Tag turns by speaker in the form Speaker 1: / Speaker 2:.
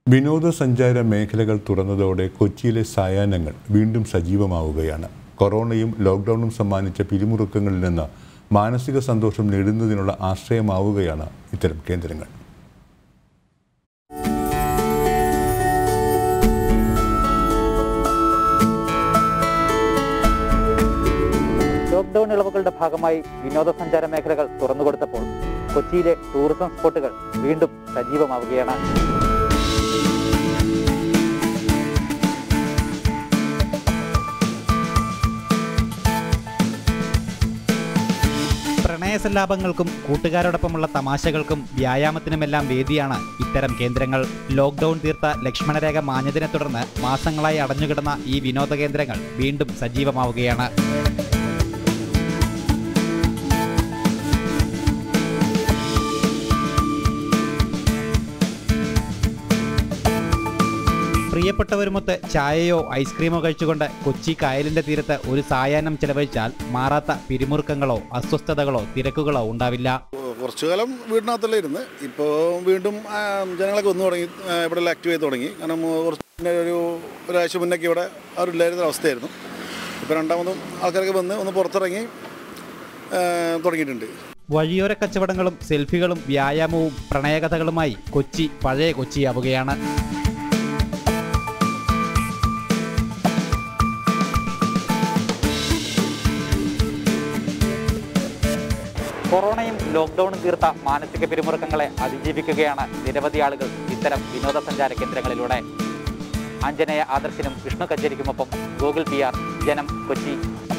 Speaker 1: വിനോദസഞ്ചാര മേഖലകൾ തുറന്നതോടെ കൊച്ചിയിലെ സായാഹ്നങ്ങൾ വീണ്ടും സജീവമാവുകയാണ് കൊറോണയും ലോക്ക്ഡൌണും സമ്മാനിച്ച പിരിമുറുക്കങ്ങളിൽ നിന്ന് മാനസിക സന്തോഷം നേടുന്നതിനുള്ള ആശ്രയമാവുകയാണ് ഇത്തരം കേന്ദ്രങ്ങൾ
Speaker 2: ലോക്ക്ഡൌൺ ഇളവുകളുടെ ഭാഗമായി വിനോദസഞ്ചാര മേഖലകൾ തുറന്നുകൊടുത്തപ്പോൾ കൊച്ചിയിലെ ടൂറിസം സ്പോട്ടുകൾ വീണ്ടും സജീവമാവുകയാണ് പ്രണയസല്ലാപങ്ങൾക്കും കൂട്ടുകാരോടൊപ്പമുള്ള തമാശകൾക്കും വ്യായാമത്തിനുമെല്ലാം വേദിയാണ് ഇത്തരം കേന്ദ്രങ്ങൾ ലോക്ക്ഡൌൺ തീർത്ത ലക്ഷ്മണരേഖ മാഞ്ഞതിനെ തുടർന്ന് മാസങ്ങളായി അടഞ്ഞുകിടന്ന ഈ വിനോദ കേന്ദ്രങ്ങൾ വീണ്ടും സജീവമാവുകയാണ് പ്രിയപ്പെട്ടവരുമൊത്ത് ചായയോ ഐസ്ക്രീമോ കഴിച്ചുകൊണ്ട് കൊച്ചി കായലിന്റെ തീരത്ത് ഒരു സായാഹ്നം ചെലവഴിച്ചാൽ മാറാത്ത പിരിമുറുക്കങ്ങളോ അസ്വസ്ഥതകളോ തിരക്കുകളോ ഉണ്ടാവില്ല
Speaker 3: കുറച്ചു കാലം വീടിനകത്തല്ലേ ഇരുന്ന് ഇപ്പോൾ വീണ്ടും ആ, ജനങ്ങളൊക്കെ വന്നു തുടങ്ങി ആ, ഇവിടെ ആക്റ്റീവ് ചെയ്ത് തുടങ്ങി കാരണം കുറച്ച് മുന്നേ ഒരു ഒരാഴ്ച മുന്നേക്ക് ഇവിടെ ആരുമില്ലായിരുന്ന അവസ്ഥയായിരുന്നു ഇപ്പോൾ രണ്ടാമതും ആൾക്കാരൊക്കെ വന്ന് ഒന്ന് പുറത്തിറങ്ങി ആ, തുടങ്ങിയിട്ടുണ്ട്
Speaker 2: വഴിയോര കച്ചവടങ്ങളും സെൽഫികളും വ്യായാമവും പ്രണയകഥകളുമായി കൊച്ചി പഴയ കൊച്ചിയാവുകയാണ് കൊറോണയും ലോക്ക്ഡൌണും തീർത്ത മാനസിക പിരിമുറുക്കങ്ങളെ അതിജീവിക്കുകയാണ് നിരവധി ആളുകൾ ഇത്തരം വിനോദസഞ്ചാര കേന്ദ്രങ്ങളിലൂടെ ആഞ്ജനേയ ആദർശിനും വിഷ്ണു കച്ചേരിക്കുമൊപ്പം Google P R Janam Kochi